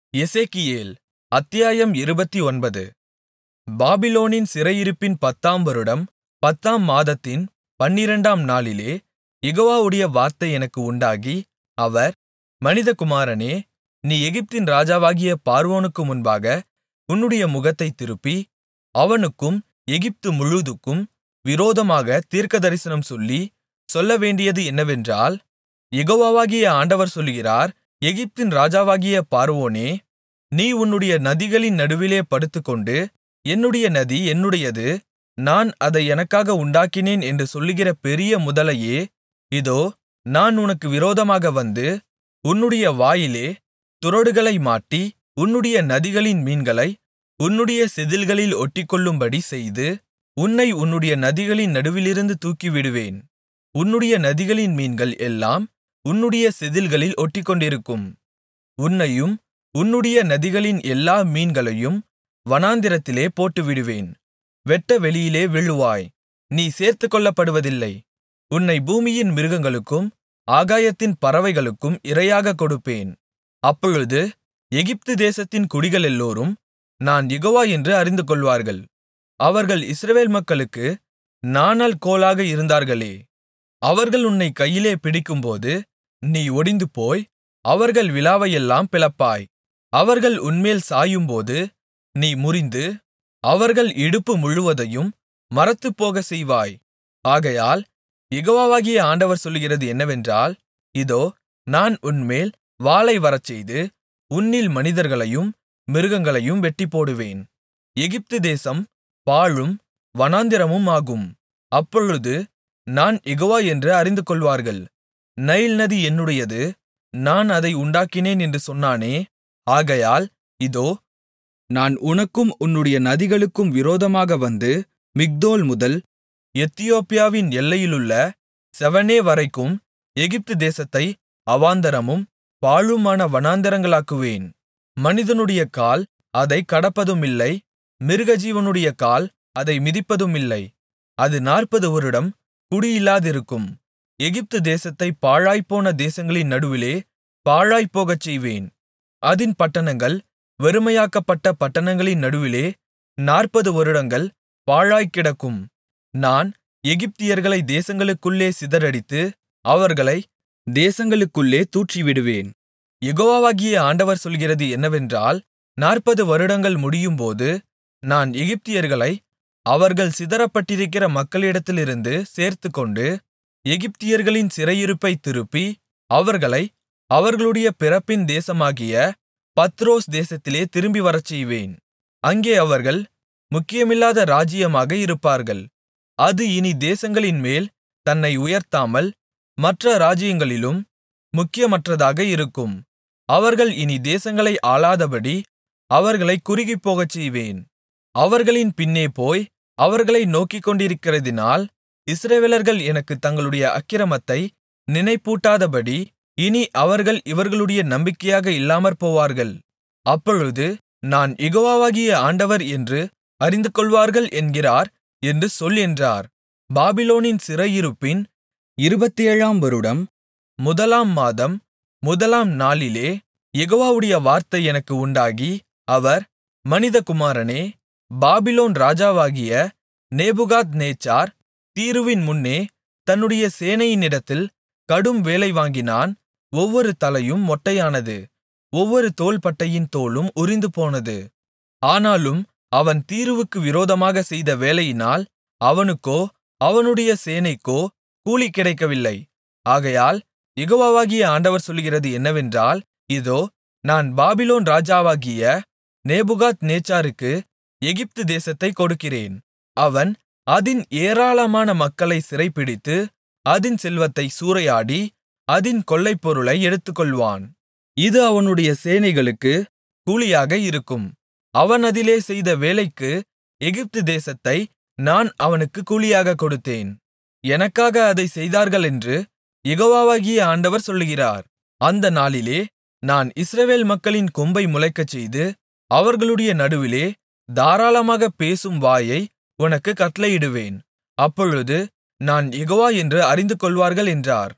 எசேக்கியேல் அத்தியாயம் இருபத்தொன்பது பாபிலோனின் சிறையிருப்பின் பத்தாம் வருடம் பத்தாம் மாதத்தின் பன்னிரண்டாம் நாளிலே யெகோவாவுடைய வார்த்தை எனக்கு உண்டாகி அவர் மனிதகுமாரனே நீ எகிப்தின் ராஜாவாகிய பார்வோனுக்கு முன்பாக உன்னுடைய முகத்தைத் திருப்பி அவனுக்கும் எகிப்து முழுதுக்கும் விரோதமாகத் தீர்க்கதரிசனம் சொல்லி சொல்லவேண்டியது என்னவென்றால் யெகோவாகிய ஆண்டவர் சொல்லுகிறார் எகிப்தின் ராஜாவாகிய பார்வோனே நீ உன்னுடைய நதிகளின் நடுவிலே படுத்துக்கொண்டு என்னுடைய நதி என்னுடையது நான் அதை எனக்காக உண்டாக்கினேன் என்று சொல்லுகிற பெரிய முதலையே இதோ நான் உனக்கு விரோதமாக வந்து உன்னுடைய வாயிலே துறடுகளை மாட்டி உன்னுடைய நதிகளின் மீன்களை உன்னுடைய செதிள்களில் ஒட்டிக்கொள்ளும்படி செய்து உன்னை உன்னுடைய நதிகளின் நடுவிலிருந்து தூக்கிவிடுவேன் உன்னுடைய நதிகளின் மீன்கள் எல்லாம் உன்னுடைய செதிள்களில் ஒட்டிக்கொண்டிருக்கும் உன்னையும் உன்னுடைய நதிகளின் எல்லா மீன்களையும் வனாந்திரத்திலே போட்டுவிடுவேன் வெட்டவெளியிலே விழுவாய் நீ சேர்த்துக்கொள்ளப்படுவதில்லை உன்னை பூமியின் மிருகங்களுக்கும் ஆகாயத்தின் பறவைகளுக்கும் இரையாகக் கொடுப்பேன் அப்பொழுது எகிப்து தேசத்தின் குடிகளெல்லோரும் நான் யெகோவா என்று அறிந்துகொள்வார்கள் அவர்கள் இஸ்ரவேல் மக்களுக்கு நாணல் கோலாக இருந்தார்களே அவர்கள் உன்னைக் கையிலே பிடிக்கும்போது நீ ஒடிந்துபோய் அவர்கள் விலாவையெல்லாம் பிளப்பாய் அவர்கள் உன்மேல் சாயும்போது நீ முறிந்து அவர்கள் இடுப்பு முழுவதையும் மரத்துப்போகச் செய்வாய் ஆகையால் யெகோவாகிய ஆண்டவர் சொல்லுகிறது என்னவென்றால் இதோ நான் உன்மேல் வாளை வரச்செய்து உன்னில் மனிதர்களையும் மிருகங்களையும் வெட்டிப்போடுவேன் எகிப்து தேசம் பாழும் வனாந்திரமும் ஆகும் அப்பொழுது நான் யெகோவா என்று அறிந்துகொள்வார்கள் நைல் நதி என்னுடையது நான் அதை உண்டாக்கினேன் என்று சொன்னானே ஆகையால் இதோ நான் உனக்கும் உன்னுடைய நதிகளுக்கும் விரோதமாக வந்து மிக்தோல் முதல் எத்தியோப்பியாவின் எல்லையிலுள்ள செவனே வரைக்கும் எகிப்து தேசத்தை அவாந்தரமும் பாழுமான வனாந்தரங்களாக்குவேன் மனிதனுடைய கால் அதைக் கடப்பதுமில்லை மிருகஜீவனுடைய கால் அதை மிதிப்பதுமில்லை அது நாற்பது வருடம் குடியில்லாதிருக்கும் எகிப்து தேசத்தை பாழாய்ப்போன தேசங்களின் நடுவிலே பாழாய்ப்போகச் செய்வேன் அதின் பட்டணங்கள் வெறுமையாக்கப்பட்ட பட்டணங்களின் நடுவிலே நாற்பது வருடங்கள் பாழாய்க்கிடக்கும் நான் எகிப்தியர்களை தேசங்களுக்குள்ளே சிதறடித்து அவர்களை தேசங்களுக்குள்ளே தூற்றிவிடுவேன் யெகோவாகிய ஆண்டவர் சொல்கிறது என்னவென்றால் நாற்பது வருடங்கள் முடியும்போது நான் எகிப்தியர்களை அவர்கள் சிதறப்பட்டிருக்கிற மக்களிடத்திலிருந்து சேர்த்துக்கொண்டு எகிப்தியர்களின் சிறையிருப்பைத் திருப்பி அவர்களை அவர்களுடைய பிறப்பின் தேசமாகிய பத்ரோஸ் தேசத்திலே திரும்பி வரச்செய்வேன் அங்கே அவர்கள் முக்கியமில்லாத ராஜ்ஜியமாக இருப்பார்கள் அது இனி தேசங்களின்மேல் தன்னை உயர்த்தாமல் மற்ற ராஜ்ஜியங்களிலும் முக்கியமற்றதாக இருக்கும் அவர்கள் இனி தேசங்களை ஆளாதபடி அவர்களைக் குறுகிப்போகச் செய்வேன் அவர்களின் பின்னே போய் அவர்களை நோக்கிக்கொண்டிருக்கிறதினால் இஸ்ரவேலர்கள் எனக்குத் தங்களுடைய அக்கிரமத்தை நினைப்பூட்டாதபடி இனி அவர்கள் இவர்களுடைய நம்பிக்கையாக இல்லாமற்போவார்கள் அப்பொழுது நான் யெகோவாகிய ஆண்டவர் என்று அறிந்துகொள்வார்கள் என்கிறார் என்று சொல் என்றார் பாபிலோனின் சிறையிருப்பின் இருபத்தேழாம் வருடம் முதலாம் மாதம் முதலாம் நாளிலே யெகோவாவுடைய வார்த்தை எனக்கு உண்டாகி அவர் மனிதகுமாரனே பாபிலோன் ராஜாவாகிய நேபுகாத் நேச்சார் தீருவின் முன்னே தன்னுடைய சேனையினிடத்தில் கடும் வேலை வாங்கினான் ஒவ்வொரு தலையும் மொட்டையானது ஒவ்வொரு தோள்பட்டையின் தோலும் உரிந்துபோனது ஆனாலும் அவன் தீருவுக்கு விரோதமாக செய்த வேலையினால் அவனுக்கோ அவனுடைய சேனைக்கோ கூலி கிடைக்கவில்லை ஆகையால் யெகோவாகிய ஆண்டவர் சொல்லுகிறது என்னவென்றால் இதோ நான் பாபிலோன் ராஜாவாகிய நேபுகாத் நேச்சாருக்கு எகிப்து தேசத்தைக் கொடுக்கிறேன் அவன் அதின் ஏராளமான மக்களை சிறைப்பிடித்து அதின் செல்வத்தை சூறையாடி அதின் கொள்ளைப்பொருளை எடுத்துக்கொள்வான் இது அவனுடைய சேனைகளுக்கு கூலியாக இருக்கும் அவன் அதிலே செய்த வேலைக்கு எகிப்து தேசத்தை நான் அவனுக்கு கூலியாகக் கொடுத்தேன் எனக்காக அதைச் செய்தார்களென்று யெகோவாகிய ஆண்டவர் சொல்லுகிறார் அந்த நாளிலே நான் இஸ்ரவேல் மக்களின் கொம்பை முளைக்கச்செய்து அவர்களுடைய நடுவிலே தாராளமாகப் பேசும் வாயை உனக்குக் கட்டளையிடுவேன் அப்பொழுது நான் யெகோவா என்று அறிந்துகொள்வார்கள் என்றார்